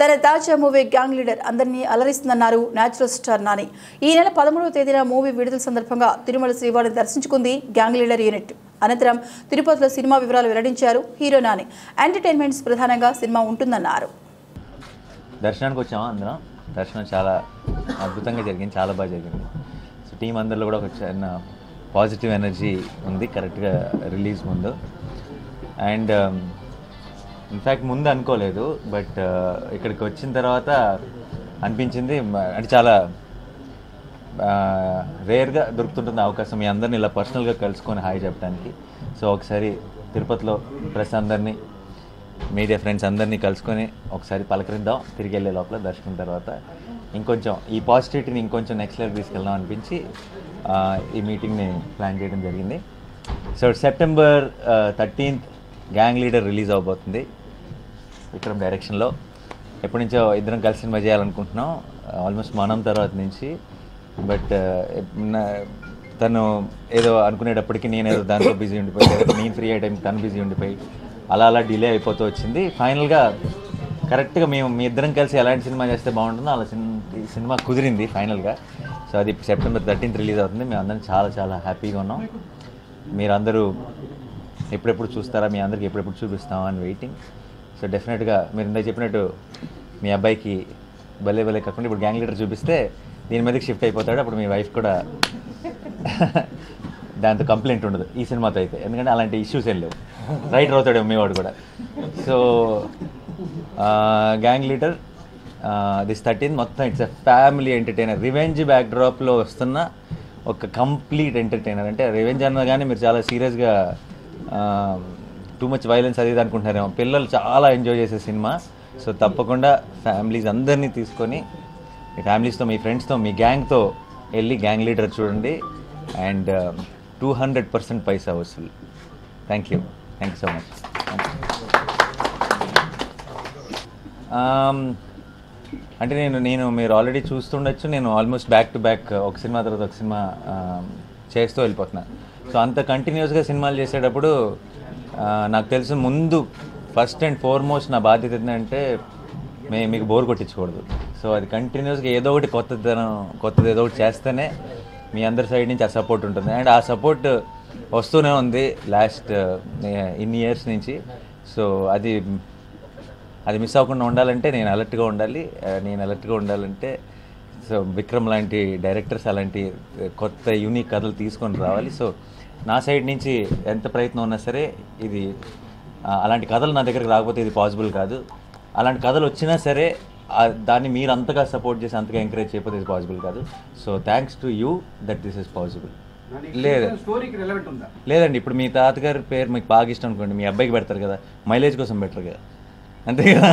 తన తాజా movie gang leader అందరినీ అలరిస్తుందన్నారు న్యాచురల్ స్టార్ నాని ఈ నెల పదమూడవ తేదీన మూవీ విడుదల సందర్భంగా తిరుమల శ్రీవారిని దర్శించుకుంది గ్యాంగ్ లీడర్ యూనిట్ అనంతరం తిరుపతిలో సినిమా వివరాలు వెల్లడించారు హీరో నాని ఎంటర్టైన్మెంట్స్ ప్రధానంగా సినిమా ఉంటుందన్నారు దర్శనానికి వచ్చాము అందరం దర్శనం చాలా అద్భుతంగా జరిగింది చాలా బాగా జరిగింది సో టీం అందరిలో కూడా ఒక చిన్న పాజిటివ్ ఎనర్జీ ఉంది కరెక్ట్గా రిలీజ్ ముందు అండ్ ఇన్ఫ్యాక్ట్ ముందు అనుకోలేదు బట్ ఇక్కడికి వచ్చిన తర్వాత అనిపించింది మ- అంటే చాలా రేర్గా దొరుకుతుంటుంది అవకాశం మీ అందరిని ఇలా పర్సనల్గా కలుసుకొని హాయ్ చెప్పడానికి సో ఒకసారి తిరుపతిలో ప్రెస్ అందరినీ మీడియా ఫ్రెండ్స్ అందరినీ కలుసుకొని ఒకసారి పలకరిద్దాం తిరిగి వెళ్ళే లోపల దర్శనం తర్వాత ఇంకొంచెం ఈ పాజిటివిటీని ఇంకొంచెం నెక్స్ట్ లెవెల్ తీసుకెళ్దాం అనిపించి ఆ, ఈ మీటింగ్ని ప్లాన్ చేయడం జరిగింది so September thirteenth gang leader release అవబోతుంది విక్రమ్ డైరెక్షన్లో ఎప్పటి నుంచో ఇద్దరం కలిసి సినిమా చేయాలనుకుంటున్నాం ఆల్మోస్ట్ మనం తర్వాత నుంచి బట్ తను ఏదో అనుకునేటప్పటికి నేను ఏదో దాంట్లో బిజీ ఉండిపోయి లేదా నేను ఫ్రీ అయ్యే టైం తను బిజీ ఉండిపోయి అలా అలా డిలే అయిపోతూ వచ్చింది ఫైనల్గా కరెక్ట్గా మేము మీ ఇద్దరం కలిసి ఎలాంటి సినిమా చేస్తే బాగుంటుందో అలా సిన్- ఈ సినిమా కుదిరింది ఫైనల్గా సో అది సెప్టెంబర్ థర్టీన్త్ రిలీజ్ అవుతుంది మేము అందరం చాలా చాలా హ్యాపీగా ఉన్నాం మీరందరూ ఎప్పుడెప్పుడు చూస్తారా మీ అందరికి ఎప్పుడెప్పుడు చూపిస్తామా అని వెయిటింగ్ సో డెఫినెట్గా మీరు ఇందాక చెప్పినట్టు మీ అబ్బాయికి భలే భలే కాకుండా ఇప్పుడు గ్యాంగ్ లీడర్ చూపిస్తే దీని మీదకి షిఫ్ట్ అయిపోతాడు అప్పుడు మీ వైఫ్ కూడా దాంతో కంప్లైంట్ ఉండదు ఈ సినిమాతో అయితే ఎందుకంటే అలాంటి ఇష్యూస్ ఏం లేవు రైటర్ అవుతాడు మీ వాడు కూడా so gang leader this thirteen మొత్తం it's a family entertainer revenge బ్యాక్డ్రాప్లో వస్తున్న ఒక కంప్లీట్ ఎంటర్టైనర్ అంటే రివెంజ్ అన్నగానే మీరు చాలా సీరియస్గా టూ మచ్ వైలెన్స్ అది ఇది అనుకుంటున్నారేమో పిల్లలు చాలా ఎంజాయ్ చేసే సినిమా సో తప్పకుండా ఫ్యామిలీస్ అందరినీ తీసుకొని మీ ఫ్యామిలీస్తో మీ ఫ్రెండ్స్తో మీ గ్యాంగ్తో వెళ్ళి గ్యాంగ్ లీడర్ చూడండి అండ్ టూ హండ్రెడ్ పర్సెంట్ పైసా వసూలు thank you thank you so much అంటే నేను నేను మీరు ఆల్రెడీ చూస్తుండొచ్చు నేను ఆల్మోస్ట్ బ్యాక్ టు బ్యాక్ ఒక సినిమా తర్వాత ఒక సినిమా um, చేస్తూ వెళ్ళిపోతున్నా సో అంత కంటిన్యూస్గా సినిమాలు చేసేటప్పుడు ఆ, నాకు తెలిసి ముందు ఫస్ట్ అండ్ ఫార్మోస్ట్ నా బాధ్యత ఏంటంటే మే మీకు బోర్ కొట్టించకూడదు సో అది కంటిన్యూస్గా ఏదో ఒకటి కొత్తదనం కొత్తది ఏదో ఒకటి చేస్తేనే మీ అందరి సైడ్ నుంచి ఆ సపోర్ట్ ఉంటుంది అండ్ ఆ సపోర్ట్ వస్తూనే ఉంది లాస్ట్ ఇన్ని ఇయర్స్ నుంచి సో అది అది మిస్ అవ్వకుండా ఉండాలంటే నేను అలర్ట్గా ఉండాలి ఆ, నేను అలర్ట్గా ఉండాలంటే సో విక్రమ్ లాంటి డైరెక్టర్స్ అలాంటి ఆ, కొత్త యూనిక్ కథలు తీసుకొని రావాలి సో నా సైడ్ నుంచి ఎంత ప్రయత్నం ఉన్నా సరే ఇది ఆ, అలాంటి కథలు నా దగ్గరకు రాకపోతే ఇది పాసిబుల్ కాదు అలాంటి కథలు వచ్చినా సరే ఆ, దాన్ని మీరు అంతగా సపోర్ట్ చేసి అంతగా ఎంకరేజ్ చేయకపోతే ఇది పాసిబుల్ కాదు so thanks to you that this is possible లేదు స్టోరీకి రిలవెంట్ ఉందా లేదండి ఇప్పుడు మీ తాతగారి పేరు మీకు బాగా ఇష్టం అనుకోండి మీ అబ్బాయికి పెడతారు కదా మైలేజ్ కోసం బెటర్ కదా అంతే కదా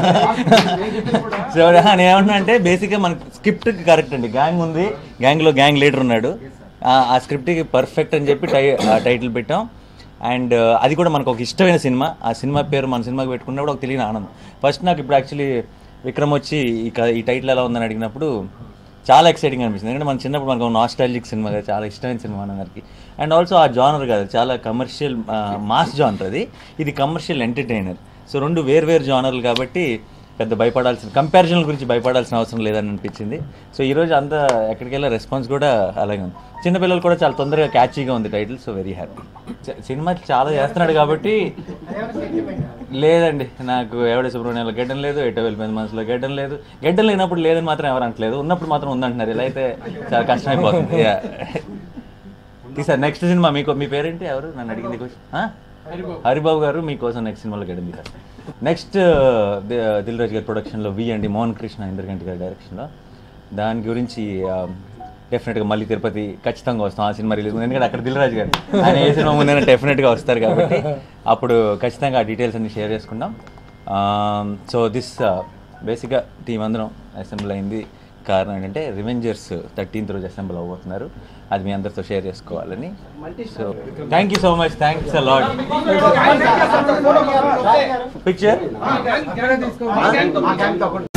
సో నేను ఏమన్నా అంటే బేసిక్గా మనకి స్క్రిప్ట్ కరెక్ట్ అండి గ్యాంగ్ ఉంది గ్యాంగ్లో గ్యాంగ్ లీడర్ ఉన్నాడు ఆ- ఆ స్క్రిప్ట్కి పర్ఫెక్ట్ అని చెప్పి టై ఆ టైటిల్ పెట్టాం అండ్ అది కూడా మనకు ఒక ఇష్టమైన సినిమా ఆ సినిమా పేరు మన సినిమాకి పెట్టుకున్నప్పుడు ఒక తెలియని ఆనందం ఫస్ట్ నాకు ఇప్పుడు యాక్చువల్లీ విక్రమ్ వచ్చి ఈ క- ఈ టైటిల్ ఎలా ఉందని అడిగినప్పుడు చాలా ఎక్సైటింగ్ అనిపిస్తుంది ఎందుకంటే మన చిన్నప్పుడు మనకు నాస్టాలజిక్ సినిమా కదా చాలా ఇష్టమైన సినిమా అందరికి అండ్ ఆల్సో ఆ జానర్ కాదు చాలా కమర్షియల్ మాస్ జానర్ అది ఇది కమర్షియల్ ఎంటర్టైనర్ సో రెండు వేరు వేరు జానర్లు కాబట్టి పెద్ద భయపడాల్సిన కంపారిజన్ గురించి భయపడాల్సిన అవసరం లేదని అనిపించింది సో ఈరోజు అంతా ఎక్కడికి వెళ్ళిన రెస్పాన్స్ కూడా అలాగే ఉంది చిన్నపిల్లలు కూడా చాలా తొందరగా క్యాచీగా ఉంది title so very happy cinema చాలా చేస్తున్నాడు కాబట్టి లేదండి నాకు ఎవడ సుబ్రహ్మణ్యంలో గడ్డం లేదు ఎటో వెళ్ళిపోయింది మనసులో గడ్డం లేదు గడ్డం లేనప్పుడు లేదని మాత్రం ఎవరు అంటలేదు ఉన్నప్పుడు మాత్రం ఉందంటున్నారు ఇలా అయితే చాలా కష్టమైపోతుంది Yeah. తీసారు నెక్స్ట్ సినిమా మీకు మీ పేరేంటి ఎవరు నన్ను అడిగింది క్వశ్చన్ హరిబాబు గారు మీకోసం నెక్స్ట్ సినిమాలో గడింది సార్ నెక్స్ట్ దిల్ రాజు గారి ప్రొడక్షన్లో వి అండి మోహన్ కృష్ణ ఇంద్రగంటి గారి డైరెక్షన్లో దాని గురించి డెఫినెట్గా మళ్ళీ తిరుపతి ఖచ్చితంగా వస్తాం ఆ సినిమా రిలీజ్ ఎందుకంటే అక్కడ దిల్ రాజు గారు ఆయన ఏ సినిమా ముందైనా డెఫినెట్గా వస్తారు కాబట్టి అప్పుడు ఖచ్చితంగా ఆ డీటెయిల్స్ అన్ని షేర్ చేసుకుందాం సో దిస్ బేసిక్గా టీం అందరం అసెంబ్ల్ అయింది కారణం ఏంటంటే రివెంజర్స్ థర్టీన్త్ రోజు అసెంబ్ల్ అవబోతున్నారు అది మీ అందరితో షేర్ చేసుకోవాలని so thank you so much thanks a lot picture మా గ్యాంగ్తో